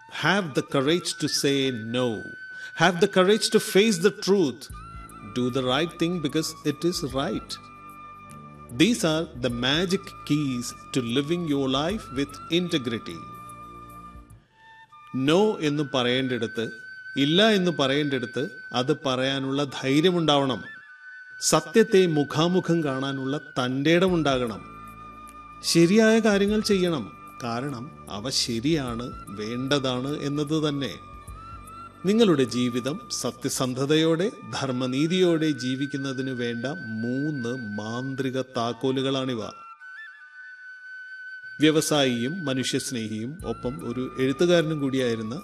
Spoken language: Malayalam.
have the courage to say no have the courage to face the truth do the right thing because it is right these are the magic keys to living your life with integrity no എന്ന് പറയേണ്ടിടത്ത് ഇല്ല എന്ന് പറയേണ്ടിടത്ത് അത് പറയാനുള്ള ധൈര്യമുണ്ടാവണം സത്യത്തെ മുഖാമുഖം കാണാനുള്ള തൻ്റെ ഇടമുണ്ടാകണം ശരിയായ കാര്യങ്ങൾ ചെയ്യണം കാരണം അവ ശരിയാണ് വേണ്ടതാണ് എന്നത് തന്നെ നിങ്ങളുടെ ജീവിതം സത്യസന്ധതയോടെ ധർമ്മനീതിയോടെ ജീവിക്കുന്നതിന് വേണ്ട മൂന്ന് മാന്ത്രിക താക്കോലുകളാണിവ വ്യവസായിയും മനുഷ്യസ്നേഹിയും ഒപ്പം ഒരു എഴുത്തുകാരനും കൂടിയായിരുന്ന